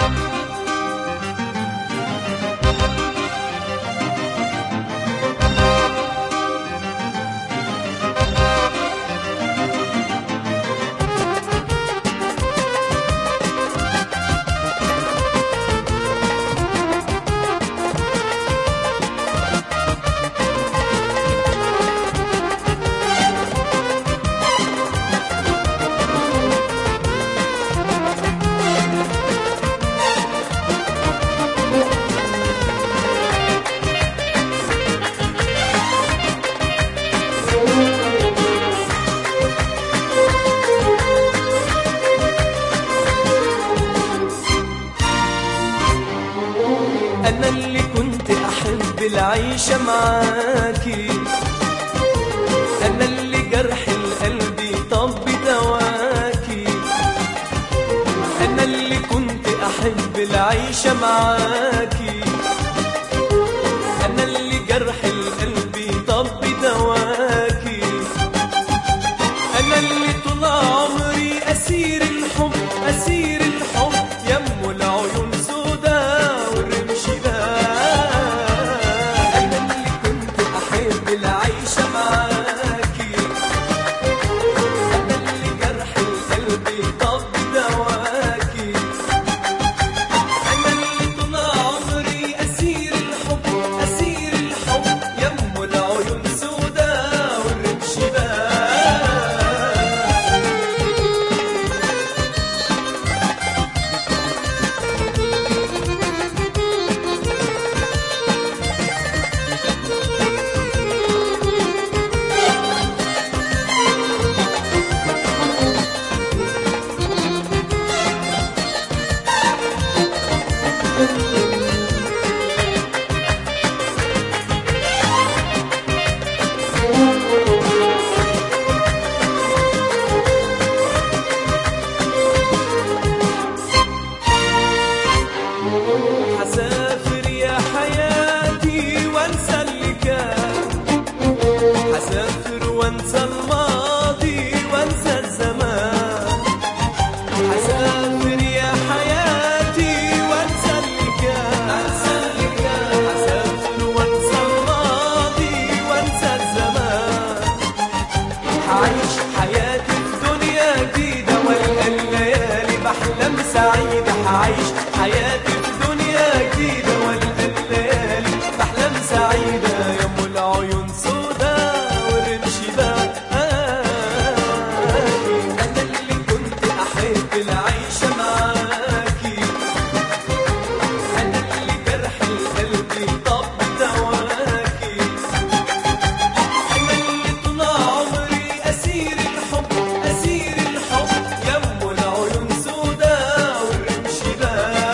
أنا اللي كنت أحب العيشة معاكي أنا اللي جرح القلب طب دواكي أنا اللي كنت أحب العيشة معاكي أنا اللي جرح القلب طب دواكي أنا اللي طول عمري أسير الحب أسير الحب يم العيون سودا والرمش ده أنا اللي كنت أحب العيشة معاكي أنا اللي جرح القلب طب دواكي أنا اللي طول عمري أسير الحب أسير الحب يم العيون سودا والرمش ده حسافر يا حياتي وانسى اللي كان حسافر وانسى الماضي وانسى الزمان حسافر يا حياتي وانسى اللي كان حسافر وانسى الماضي وانسى الزمان هعيش حياتي في دنيا جديدة والقى الليالي بحلم سعيدة هعيش حياتي في دنيا جديدة والقى الليالي بحلم سعيدة يا ام العيون سودا والرمش باقي أنا اللي كنت أحب العيشة معاكي أنا اللي جرح القلب طب دواكي أنا اللي طول عمري أسير الحب أسير الحب يم العيون سودا والرمش باقي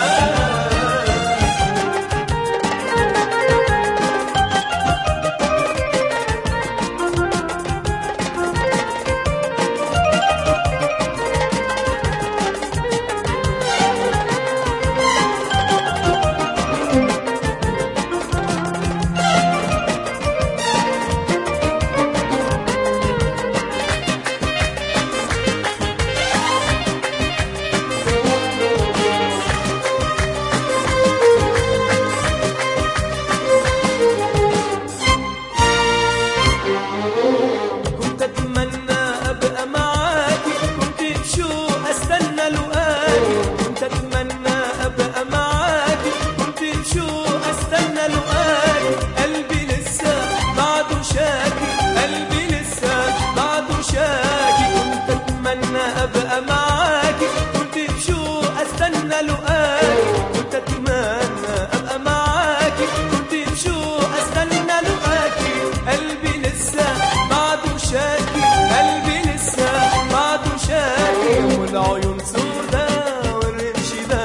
كنت اتمنى ابقى معاكي كنت بشوق استنى لقاكي كنت اتمنى ابقى معاكي كنت بشوق استنى لقاكي قلبي لسه بعده شاكي قلبي لسه بعده شاكي كنت اتمنى ابقى معاكي كنت بشوق استنى لقاكي كنت اتمنى ابقى معاكي كنت بشوق استنى لقاكي قلبي لسه بعده شاكي قلبي لسه بعده شاكي والعيون سودا والرمش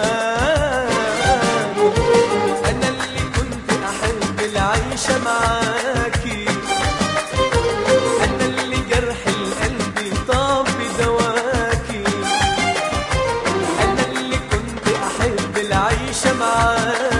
باكي انا اللي كنت احب العيشه معاكي انا اللي جرح القلب طاب دواكي انا اللي كنت احب العيشه معاكي